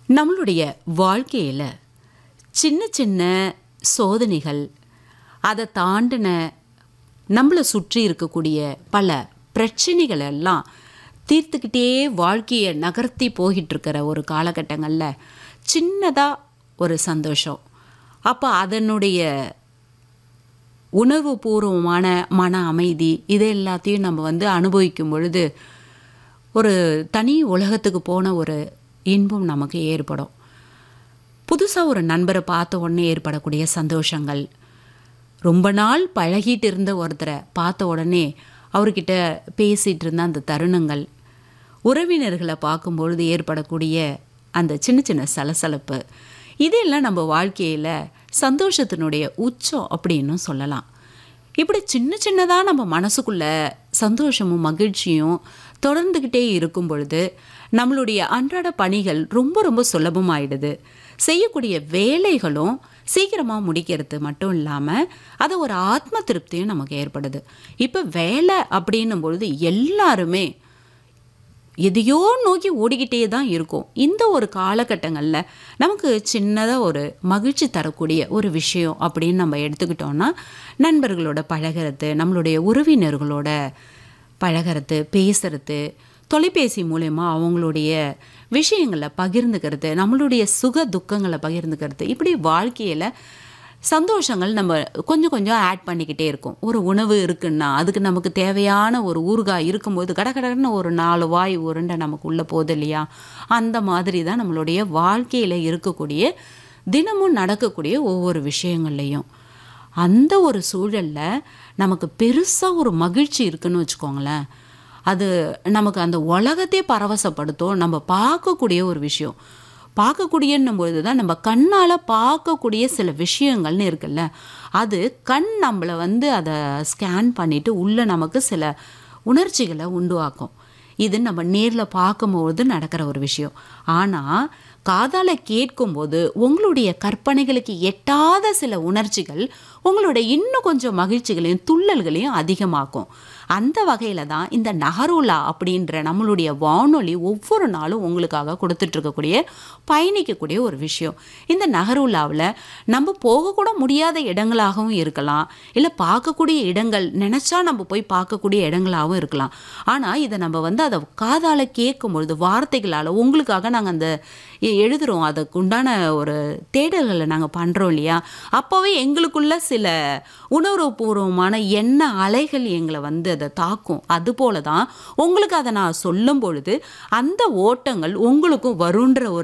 நம்மளுடைய வாழ்க்கையில சின்ன சின்ன சோதனைகள் அதை தாண்டின நம்மளை சுற்றி இருக்கக்கூடிய பல பிரச்சனைகள் எல்லாம் தீர்த்துக்கிட்டே வாழ்க்கையை நகர்த்தி போயிட்டு இருக்கிற ஒரு காலகட்டங்களில் சின்னதாக ஒரு சந்தோஷம் அப்போ அதனுடைய உணர்வுபூர்வமான மன அமைதி இது எல்லாத்தையும் நம்ம வந்து அனுபவிக்கும் பொழுது ஒரு தனி உலகத்துக்கு போன ஒரு இன்பம் நமக்கு ஏற்படும் புதுசாக ஒரு நண்பரை பார்த்த உடனே ஏற்படக்கூடிய சந்தோஷங்கள் ரொம்ப நாள் பழகிட்டு இருந்த ஒருத்தரை பார்த்த உடனே அவர்கிட்ட பேசிகிட்டு இருந்த அந்த தருணங்கள் உறவினர்களை பார்க்கும்பொழுது ஏற்படக்கூடிய அந்த சின்ன சின்ன சலசலப்பு இதெல்லாம் நம்ம வாழ்க்கையில் சந்தோஷத்தினுடைய உச்சம் அப்படின்னு சொல்லலாம் இப்படி சின்ன சின்னதாக நம்ம மனசுக்குள்ள சந்தோஷமும் மகிழ்ச்சியும் தொடர்ந்துக்கிட்டே இருக்கும் பொழுது நம்மளுடைய அன்றாட பணிகள் ரொம்ப ரொம்ப சுலபமாயிடுது செய்யக்கூடிய வேலைகளும் சீக்கிரமாக முடிக்கிறது மட்டும் இல்லாமல் அது ஒரு ஆத்ம திருப்தியும் நமக்கு ஏற்படுது இப்போ வேலை அப்படின்னும் பொழுது எல்லாருமே எதையோ நோக்கி ஓடிக்கிட்டே தான் இருக்கும் இந்த ஒரு காலகட்டங்களில் நமக்கு சின்னதாக ஒரு மகிழ்ச்சி தரக்கூடிய ஒரு விஷயம் அப்படின்னு நம்ம எடுத்துக்கிட்டோம்னா நண்பர்களோட பழகிறது நம்மளுடைய உறவினர்களோட பழகிறது பேசுறது தொலைபேசி மூலயமா அவங்களுடைய விஷயங்களை பகிர்ந்துக்கிறது நம்மளுடைய சுக துக்கங்களை பகிர்ந்துக்கிறது இப்படி வாழ்க்கையில் சந்தோஷங்கள் நம்ம கொஞ்சம் கொஞ்சம் ஆட் பண்ணிக்கிட்டே இருக்கும் ஒரு உணவு இருக்குன்னா அதுக்கு நமக்கு தேவையான ஒரு ஊறுகாய் இருக்கும்போது கடகடன்னு ஒரு நாலு வாய் உருண்டை நமக்கு உள்ளே போகுது இல்லையா அந்த மாதிரி தான் நம்மளுடைய வாழ்க்கையில் இருக்கக்கூடிய தினமும் நடக்கக்கூடிய ஒவ்வொரு விஷயங்கள்லையும் அந்த ஒரு சூழலில் நமக்கு பெருசாக ஒரு மகிழ்ச்சி இருக்குன்னு வச்சுக்கோங்களேன் அது நமக்கு அந்த உலகத்தை பரவசப்படுத்தும் நம்ம பார்க்கக்கூடிய ஒரு விஷயம் பார்க்கக்கூடியன்னும் பொழுது தான் நம்ம கண்ணால் பார்க்கக்கூடிய சில விஷயங்கள்னு இருக்குல்ல அது கண் நம்மளை வந்து அதை ஸ்கேன் பண்ணிவிட்டு உள்ளே நமக்கு சில உணர்ச்சிகளை உண்டுவாக்கும் இது நம்ம நேரில் பார்க்கும்போது நடக்கிற ஒரு விஷயம் ஆனால் காதால் கேட்கும்போது உங்களுடைய கற்பனைகளுக்கு எட்டாத சில உணர்ச்சிகள் உங்களோட இன்னும் கொஞ்சம் மகிழ்ச்சிகளையும் துள்ளல்களையும் அதிகமாக்கும் அந்த வகையில் தான் இந்த நகருலா அப்படின்ற நம்மளுடைய வானொலி ஒவ்வொரு நாளும் உங்களுக்காக கொடுத்துட்ருக்கக்கூடிய பயணிக்கக்கூடிய ஒரு விஷயம் இந்த நகருலாவில் நம்ம போகக்கூட முடியாத இடங்களாகவும் இருக்கலாம் இல்லை பார்க்கக்கூடிய இடங்கள் நினச்சா நம்ம போய் பார்க்கக்கூடிய இடங்களாகவும் இருக்கலாம் ஆனால் இதை நம்ம வந்து அதை காதால் கேட்கும் பொழுது வார்த்தைகளால் உங்களுக்காக நாங்கள் அந்த எழுதுகிறோம் அதுக்கு உண்டான ஒரு தேடல்களை நாங்கள் பண்ணுறோம் இல்லையா அப்போவே எங்களுக்குள்ள சில உணர்வுபூர்வமான எண்ண அலைகள் எங்களை வந்து அதை தாக்கும் அதுபோல தான் உங்களுக்கு அதை நான் சொல்லும் பொழுது அந்த ஓட்டங்கள் உங்களுக்கும் வருன்ற ஒரு